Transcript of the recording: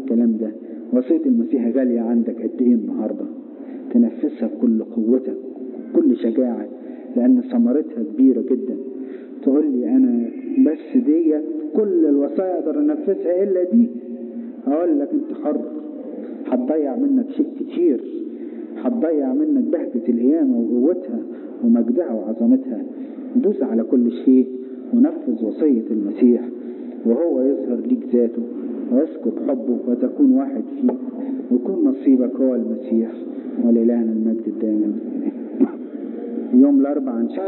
الكلام ده وصية المسيح غالية عندك قد ايه النهاردة تنفذها بكل قوتك بكل شجاعة لأن ثمرتها كبيرة جدا تقول لي أنا بس ديت كل الوصايا أقدر أنفذها إلا دي أقول لك أنت حر هتضيع منك شيء كتير هتضيع منك بهجة القيامة وقوتها ومجدها وعظمتها دوس على كل شيء ونفذ وصية المسيح وهو يظهر ليك ذاته ويسكب حبه وتكون واحد فيه ويكون نصيبك هو المسيح ولإلهنا المجد الدائم يوم الأربعاء إن شاء